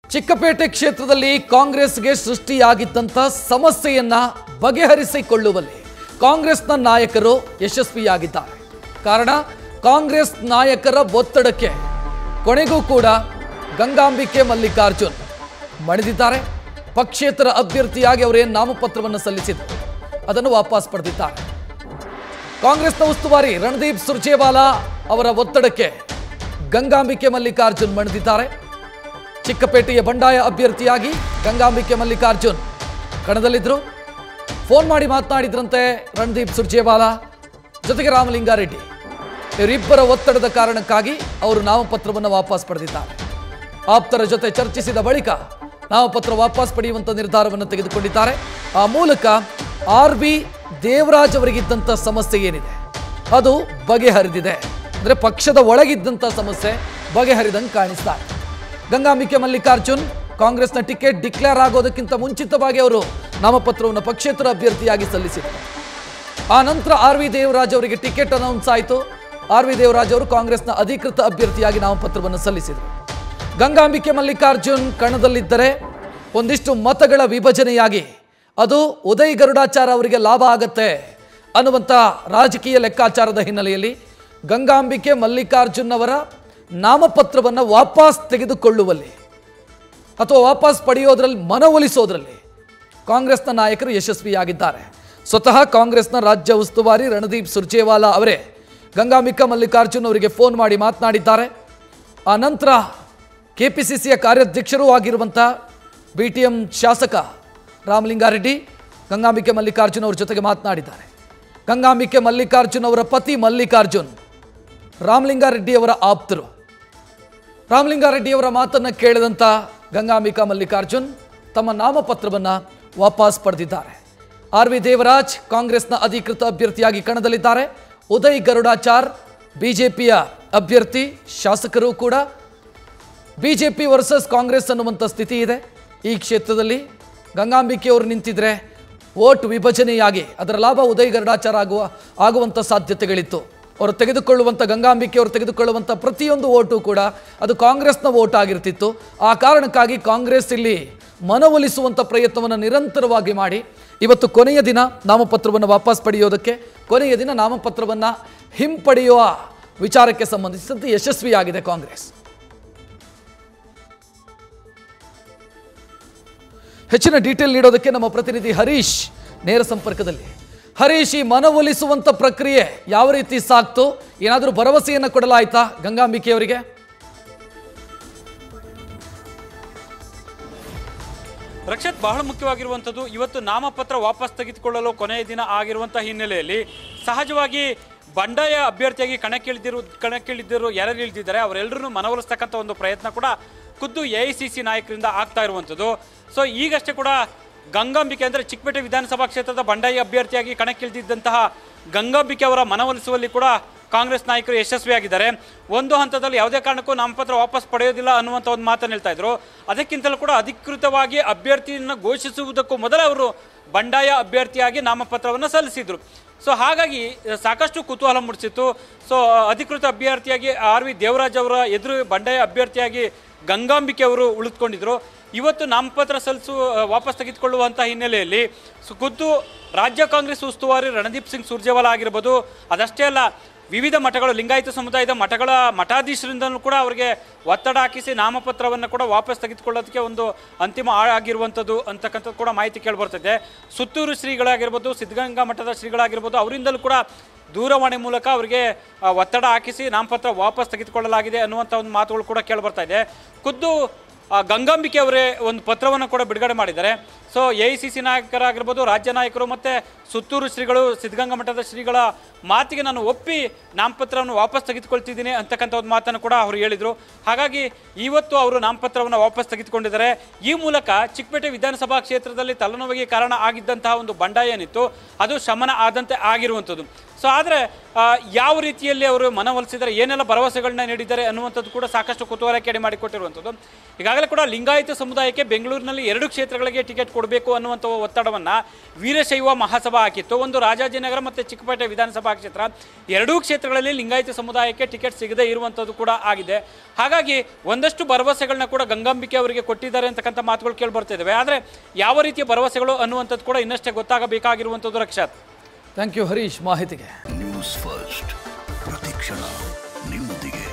ಚಿಕ್ಕಪೇಟೆ ಕ್ಷೇತ್ರದಲ್ಲಿ ಕಾಂಗ್ರೆಸ್ಗೆ ಸೃಷ್ಟಿಯಾಗಿದ್ದಂಥ ಸಮಸ್ಯೆಯನ್ನ ಬಗೆಹರಿಸಿಕೊಳ್ಳುವಲ್ಲಿ ಕಾಂಗ್ರೆಸ್ನ ನಾಯಕರು ಯಶಸ್ವಿಯಾಗಿದ್ದಾರೆ ಕಾರಣ ಕಾಂಗ್ರೆಸ್ ನಾಯಕರ ಒತ್ತಡಕ್ಕೆ ಕೊನೆಗೂ ಕೂಡ ಗಂಗಾಂಬಿಕೆ ಮಲ್ಲಿಕಾರ್ಜುನ್ ಮಣಿದಿದ್ದಾರೆ ಪಕ್ಷೇತರ ಅಭ್ಯರ್ಥಿಯಾಗಿ ಅವರೇನು ನಾಮಪತ್ರವನ್ನು ಸಲ್ಲಿಸಿದರು ಅದನ್ನು ವಾಪಸ್ ಪಡೆದಿದ್ದಾರೆ ಕಾಂಗ್ರೆಸ್ನ ಉಸ್ತುವಾರಿ ರಣದೀಪ್ ಸುರ್ಜೇವಾಲಾ ಅವರ ಒತ್ತಡಕ್ಕೆ ಗಂಗಾಂಬಿಕೆ ಮಲ್ಲಿಕಾರ್ಜುನ್ ಮಣಿದಿದ್ದಾರೆ ಚಿಕ್ಕಪೇಟೆಯ ಬಂಡಾಯ ಅಭ್ಯರ್ಥಿಯಾಗಿ ಗಂಗಾಂಬಿಕೆ ಮಲ್ಲಿಕಾರ್ಜುನ್ ಕಣದಲ್ಲಿದ್ದರು ಫೋನ್ ಮಾಡಿ ಮಾತನಾಡಿದ್ರಂತೆ ರಣದೀಪ್ ಸುರ್ಜೇವಾಲಾ ಜೊತೆಗೆ ರಾಮಲಿಂಗಾರೆಡ್ಡಿ ಇವರಿಬ್ಬರ ಒತ್ತಡದ ಕಾರಣಕ್ಕಾಗಿ ಅವರು ನಾಮಪತ್ರವನ್ನು ವಾಪಸ್ ಪಡೆದಿದ್ದಾರೆ ಆಪ್ತರ ಜೊತೆ ಚರ್ಚಿಸಿದ ಬಳಿಕ ನಾಮಪತ್ರ ವಾಪಸ್ ಪಡೆಯುವಂತ ನಿರ್ಧಾರವನ್ನು ತೆಗೆದುಕೊಂಡಿದ್ದಾರೆ ಆ ಮೂಲಕ ಆರ್ ಬಿ ದೇವರಾಜ್ ಅವರಿಗಿದ್ದಂಥ ಸಮಸ್ಯೆ ಏನಿದೆ ಅದು ಬಗೆಹರಿದಿದೆ ಅಂದ್ರೆ ಪಕ್ಷದ ಒಳಗಿದ್ದಂಥ ಸಮಸ್ಯೆ ಬಗೆಹರಿದಂಗೆ ಕಾಣಿಸ್ತಾ ಇದೆ ಗಂಗಾಂಬಿಕೆ ಮಲ್ಲಿಕಾರ್ಜುನ್ ಕಾಂಗ್ರೆಸ್ನ ಟಿಕೆಟ್ ಡಿಕ್ಲೇರ್ ಆಗೋದಕ್ಕಿಂತ ಮುಂಚಿತವಾಗಿ ಅವರು ನಾಮಪತ್ರವನ್ನು ಪಕ್ಷೇತರ ಅಭ್ಯರ್ಥಿಯಾಗಿ ಸಲ್ಲಿಸಿದರು ಆ ನಂತರ ಆರ್ ವಿ ದೇವರಾಜ್ ಅವರಿಗೆ ಟಿಕೆಟ್ ಅನೌನ್ಸ್ ಆಯಿತು ಆರ್ ವಿ ದೇವರಾಜ್ ಅವರು ಕಾಂಗ್ರೆಸ್ನ ಅಧಿಕೃತ ಅಭ್ಯರ್ಥಿಯಾಗಿ ನಾಮಪತ್ರವನ್ನು ಸಲ್ಲಿಸಿದರು ಗಂಗಾಂಬಿಕೆ ಮಲ್ಲಿಕಾರ್ಜುನ್ ಕಣದಲ್ಲಿದ್ದರೆ ಒಂದಿಷ್ಟು ಮತಗಳ ವಿಭಜನೆಯಾಗಿ ಅದು ಉದಯ್ ಗರುಡಾಚಾರ ಅವರಿಗೆ ಲಾಭ ಆಗತ್ತೆ ಅನ್ನುವಂಥ ರಾಜಕೀಯ ಲೆಕ್ಕಾಚಾರದ ಹಿನ್ನೆಲೆಯಲ್ಲಿ ಗಂಗಾಂಬಿಕೆ ಮಲ್ಲಿಕಾರ್ಜುನ್ ಅವರ ನಾಮಪತ್ರವನ್ನು ವಾಪಸ್ ತೆಗೆದುಕೊಳ್ಳುವಲ್ಲಿ ಅಥವಾ ವಾಪಸ್ ಪಡೆಯೋದ್ರಲ್ಲಿ ಮನವೊಲಿಸೋದ್ರಲ್ಲಿ ಕಾಂಗ್ರೆಸ್ನ ನಾಯಕರು ಯಶಸ್ವಿಯಾಗಿದ್ದಾರೆ ಸ್ವತಃ ಕಾಂಗ್ರೆಸ್ನ ರಾಜ್ಯ ಉಸ್ತುವಾರಿ ರಣದೀಪ್ ಸುರ್ಜೇವಾಲಾ ಅವರೇ ಗಂಗಾಂಬಿಕಾ ಮಲ್ಲಿಕಾರ್ಜುನ್ ಅವರಿಗೆ ಫೋನ್ ಮಾಡಿ ಮಾತನಾಡಿದ್ದಾರೆ ಆ ನಂತರ ಕೆ ಪಿ ಸಿ ಸಿಯ ಕಾರ್ಯಾಧ್ಯಕ್ಷರೂ ಆಗಿರುವಂಥ ಬಿ ಟಿ ಎಂ ಶಾಸಕ ರಾಮಲಿಂಗಾರೆಡ್ಡಿ ಗಂಗಾಂಬಿಕೆ ಮಲ್ಲಿಕಾರ್ಜುನ್ ಅವ್ರ ಜೊತೆಗೆ ಮಾತನಾಡಿದ್ದಾರೆ ಗಂಗಾಂಬಿಕೆ ಮಲ್ಲಿಕಾರ್ಜುನ್ ಅವರ ಪತಿ ಮಲ್ಲಿಕಾರ್ಜುನ್ ರಾಮಲಿಂಗಾರೆಡ್ಡಿ ಅವರ ಆಪ್ತರು ರಾಮಲಿಂಗಾರೆಡ್ಡಿಯವರ ಮಾತನ್ನು ಕೇಳಿದಂಥ ಗಂಗಾಂಬಿಕಾ ಮಲ್ಲಿಕಾರ್ಜುನ್ ತಮ್ಮ ನಾಮಪತ್ರವನ್ನು ವಾಪಸ್ ಪಡೆದಿದ್ದಾರೆ ಆರ್ ವಿ ದೇವರಾಜ್ ಕಾಂಗ್ರೆಸ್ನ ಅಧಿಕೃತ ಅಭ್ಯರ್ಥಿಯಾಗಿ ಕಣದಲ್ಲಿದ್ದಾರೆ ಉದಯ್ ಗರುಡಾಚಾರ್ ಬಿಜೆಪಿಯ ಅಭ್ಯರ್ಥಿ ಶಾಸಕರು ಕೂಡ ಬಿಜೆಪಿ ವರ್ಸಸ್ ಕಾಂಗ್ರೆಸ್ ಅನ್ನುವಂಥ ಸ್ಥಿತಿ ಇದೆ ಈ ಕ್ಷೇತ್ರದಲ್ಲಿ ಗಂಗಾಂಬಿಕೆ ಅವರು ನಿಂತಿದ್ರೆ ವೋಟ್ ವಿಭಜನೆಯಾಗಿ ಅದರ ಲಾಭ ಉದಯ್ ಗರುಡಾಚಾರ ಆಗುವ ಆಗುವಂಥ ಸಾಧ್ಯತೆಗಳಿತ್ತು ಅವರು ತೆಗೆದುಕೊಳ್ಳುವಂಥ ಗಂಗಾಂಬಿಕೆ ಅವರು ತೆಗೆದುಕೊಳ್ಳುವಂಥ ಪ್ರತಿಯೊಂದು ಓಟು ಕೂಡ ಅದು ಕಾಂಗ್ರೆಸ್ನ ಓಟ್ ಆಗಿರ್ತಿತ್ತು ಆ ಕಾರಣಕ್ಕಾಗಿ ಕಾಂಗ್ರೆಸ್ ಇಲ್ಲಿ ಮನವೊಲಿಸುವಂಥ ಪ್ರಯತ್ನವನ್ನು ನಿರಂತರವಾಗಿ ಮಾಡಿ ಇವತ್ತು ಕೊನೆಯ ದಿನ ನಾಮಪತ್ರವನ್ನು ವಾಪಸ್ ಪಡೆಯೋದಕ್ಕೆ ಕೊನೆಯ ದಿನ ನಾಮಪತ್ರವನ್ನು ಹಿಂಪಡೆಯುವ ವಿಚಾರಕ್ಕೆ ಸಂಬಂಧಿಸಿದಂತೆ ಯಶಸ್ವಿಯಾಗಿದೆ ಕಾಂಗ್ರೆಸ್ ಹೆಚ್ಚಿನ ಡೀಟೇಲ್ ನೀಡೋದಕ್ಕೆ ನಮ್ಮ ಪ್ರತಿನಿಧಿ ಹರೀಶ್ ನೇರ ಸಂಪರ್ಕದಲ್ಲಿ ಹರೀಶ್ ಈ ಮನವೊಲಿಸುವಂತ ಪ್ರಕ್ರಿಯೆ ಯಾವ ರೀತಿ ಸಾಕ್ತು ಏನಾದರೂ ಭರವಸೆಯನ್ನು ಕೊಡಲಾಯ್ತಾ ಗಂಗಾಂಬಿಕೆ ಅವರಿಗೆ ರಕ್ಷತ್ ಬಹಳ ಮುಖ್ಯವಾಗಿರುವಂಥದ್ದು ಇವತ್ತು ನಾಮಪತ್ರ ವಾಪಸ್ ತೆಗೆದುಕೊಳ್ಳಲು ಕೊನೆಯ ದಿನ ಆಗಿರುವಂಥ ಹಿನ್ನೆಲೆಯಲ್ಲಿ ಸಹಜವಾಗಿ ಬಂಡಾಯ ಅಭ್ಯರ್ಥಿಯಾಗಿ ಕಣಕ್ಕಿಳಿದಿರು ಕಣಕ್ಕಿಳಿದಿರು ಯಾರ್ಯಾರು ಇಳಿದಿದ್ದಾರೆ ಅವರೆಲ್ಲರೂ ಮನವೊಲಿಸ್ತಕ್ಕಂಥ ಒಂದು ಪ್ರಯತ್ನ ಕೂಡ ಖುದ್ದು ಎ ಐ ಸಿ ಸಿ ನಾಯಕರಿಂದ ಆಗ್ತಾ ಇರುವಂಥದ್ದು ಸೊ ಈಗಷ್ಟೇ ಕೂಡ ಗಂಗಾಂಬಿಕೆ ಅಂದರೆ ಚಿಕ್ಕಪೇಟೆ ವಿಧಾನಸಭಾ ಕ್ಷೇತ್ರದ ಬಂಡಾಯ ಅಭ್ಯರ್ಥಿಯಾಗಿ ಕಣಕ್ಕಿಳಿದಿದ್ದಂತಹ ಗಂಗಾಂಬಿಕೆ ಅವರ ಮನವೊಲಿಸುವಲ್ಲಿ ಕೂಡ ಕಾಂಗ್ರೆಸ್ ನಾಯಕರು ಯಶಸ್ವಿಯಾಗಿದ್ದಾರೆ ಒಂದು ಹಂತದಲ್ಲಿ ಯಾವುದೇ ಕಾರಣಕ್ಕೂ ನಾಮಪತ್ರ ವಾಪಸ್ ಪಡೆಯೋದಿಲ್ಲ ಅನ್ನುವಂಥ ಒಂದು ಮಾತನ್ನು ಹೇಳ್ತಾ ಇದ್ರು ಅದಕ್ಕಿಂತಲೂ ಕೂಡ ಅಧಿಕೃತವಾಗಿ ಅಭ್ಯರ್ಥಿಯನ್ನು ಘೋಷಿಸುವುದಕ್ಕೂ ಮೊದಲೇ ಅವರು ಬಂಡಾಯ ಅಭ್ಯರ್ಥಿಯಾಗಿ ನಾಮಪತ್ರವನ್ನು ಸಲ್ಲಿಸಿದ್ರು ಸೊ ಹಾಗಾಗಿ ಅಹ್, ಸಾಕಷ್ಟು ಕುತೂಹಲ ಮೂಡಿಸಿತ್ತು ಸೊ ಅಧಿಕೃತ ಅಭ್ಯರ್ಥಿಯಾಗಿ ಆರ್ ವಿ ದೇವರಾಜ್ ಅವರ ಎದುರು ಬಂಡಾಯ ಅಭ್ಯರ್ಥಿಯಾಗಿ ಗಂಗಾಂಬಿಕೆ ಅವರು ಉಳಿದುಕೊಂಡಿದ್ರು ಇವತ್ತು ನಾಮಪತ್ರ ಸಲ್ಲಿಸು ಅಹ್, ವಾಪಸ್ ತೆಗೆದುಕೊಳ್ಳುವಂಥ ಹಿನ್ನೆಲೆಯಲ್ಲಿ ಸೊ ಖುದ್ದು ರಾಜ್ಯ ಕಾಂಗ್ರೆಸ್ ಉಸ್ತುವಾರಿ ರಣದೀಪ್ ಸಿಂಗ್ ಸುರ್ಜೇವಾಲಾ ಆಗಿರ್ಬೋದು ಅದಷ್ಟೇ ಅಲ್ಲ ವಿವಿಧ ಮಠಗಳು ಲಿಂಗಾಯತ ಸಮುದಾಯದ ಮಠಗಳ ಮಠಾಧೀಶರಿಂದಲೂ ಕೂಡ ಅವರಿಗೆ ಒತ್ತಡ ಹಾಕಿಸಿ ನಾಮಪತ್ರವನ್ನು ಕೂಡ ವಾಪಸ್ ತೆಗೆದುಕೊಳ್ಳೋದಕ್ಕೆ ಒಂದು ಅಂತಿಮ ಆ ಆಗಿರುವಂಥದ್ದು ಅಂತಕ್ಕಂಥದ್ದು ಕೂಡ ಮಾಹಿತಿ ಕೇಳಿಬರ್ತದೆ ಸುತ್ತೂರು ಶ್ರೀಗಳಾಗಿರ್ಬೋದು ಸಿದ್ಧಗಂಗಾ ಮಠದ ಶ್ರೀಗಳಾಗಿರ್ಬೋದು ಅವರಿಂದಲೂ ಕೂಡ ದೂರವಾಣಿ ಮೂಲಕ ಅವರಿಗೆ ಆ, ಒತ್ತಡ ಹಾಕಿಸಿ ನಾಮಪತ್ರ ವಾಪಸ್ ತೆಗೆದುಕೊಳ್ಳಲಾಗಿದೆ ಅನ್ನುವಂಥ ಒಂದು ಮಾತುಗಳು ಕೂಡ ಕೇಳಿಬರ್ತಾ ಇದೆ ಖುದ್ದು ಆ, ಗಂಗಾಂಬಿಕೆ ಅವರೇ ಒಂದು ಪತ್ರವನ್ನು ಕೂಡ ಬಿಡುಗಡೆ ಮಾಡಿದ್ದಾರೆ so A I C C ನಾಯಕರಾಗಿರ್ಬೋದು ರಾಜ್ಯ ನಾಯಕರು ಮತ್ತು ಸುತ್ತೂರು ಶ್ರೀಗಳು ಸಿದ್ಧಗಂಗಾ ಮಠದ ಶ್ರೀಗಳ ಮಾತಿಗೆ ನಾನು ಒಪ್ಪಿ ನಾಮಪತ್ರವನ್ನು ವಾಪಸ್ ತೆಗೆದುಕೊಳ್ತಿದ್ದೀನಿ ಅಂತಕ್ಕಂಥ ಒಂದು ಮಾತನ್ನು ಕೂಡ ಅವರು ಹೇಳಿದರು ಹಾಗಾಗಿ ಇವತ್ತು ಅವರು ನಾಮಪತ್ರವನ್ನು ವಾಪಸ್ ತೆಗೆದುಕೊಂಡಿದ್ದಾರೆ ಈ ಮೂಲಕ ಚಿಕ್ಕಪೇಟೆ ವಿಧಾನಸಭಾ ಕ್ಷೇತ್ರದಲ್ಲಿ ತಲೆನೋವಿಗೆ ಕಾರಣ ಆಗಿದ್ದಂತಹ ಒಂದು ಬಂಡಾಯ ಏನಿತ್ತು ಅದು ಶಮನ ಆದಂತೆ ಆಗಿರುವಂಥದ್ದು ಸೊ ಆದರೆ ಯಾವ ರೀತಿಯಲ್ಲಿ ಅವರು ಮನವೊಲಿಸಿದ್ದಾರೆ ಏನೆಲ್ಲ ಭರವಸೆಗಳನ್ನ ನೀಡಿದ್ದಾರೆ ಅನ್ನುವಂಥದ್ದು ಕೂಡ ಸಾಕಷ್ಟು ಕುತೂಹಲಕ್ಕೆ ಎಡೆ ಮಾಡಿಕೊಟ್ಟಿರುವಂಥದ್ದು ಈಗಾಗಲೇ ಕೂಡ ಲಿಂಗಾಯತ ಸಮುದಾಯಕ್ಕೆ ಬೆಂಗಳೂರಿನಲ್ಲಿ ಎರಡು ಕ್ಷೇತ್ರಗಳಿಗೆ ಟಿಕೆಟ್ ಕೊಡಬೇಕು ಅನ್ನುವಂಥ ಒತ್ತಡವನ್ನು ವೀರಶೈವ ಮಹಾಸಭಾ ಹಾಕಿತ್ತು ಒಂದು ರಾಜಾಜಿನಗರ ಮತ್ತು ಚಿಕ್ಕಪೇಟೆ ವಿಧಾನಸಭಾ ಕ್ಷೇತ್ರ ಎರಡೂ ಕ್ಷೇತ್ರಗಳಲ್ಲಿ ಲಿಂಗಾಯತ ಸಮುದಾಯಕ್ಕೆ ಟಿಕೆಟ್ ಸಿಗದೇ ಇರುವಂಥದ್ದು ಕೂಡ ಆಗಿದೆ ಹಾಗಾಗಿ ಒಂದಷ್ಟು ಭರವಸೆಗಳನ್ನ ಕೂಡ ಗಂಗಾಂಬಿಕೆ ಅವರಿಗೆ ಕೊಟ್ಟಿದ್ದಾರೆ ಅಂತಕ್ಕಂಥ ಮಾತುಗಳು ಕೇಳಿ ಬರ್ತಿದ್ದಾವೆ ಆದರೆ ಯಾವ ರೀತಿಯ ಭರವಸೆಗಳು ಅನ್ನುವಂಥದ್ದು ಕೂಡ ಇನ್ನಷ್ಟೇ ಗೊತ್ತಾಗಬೇಕಾಗಿರುವಂಥದ್ದು ರಕ್ಷಾತ್ ಥ್ಯಾಂಕ್ ಯು ಹರೀಶ್ ಮಾಹಿತಿಗೆ ನ್ಯೂಸ್ ಫಸ್ಟ್ ಪ್ರತಿಕ್ಷಣ ನಿಮ್ಮೊಂದಿಗೆ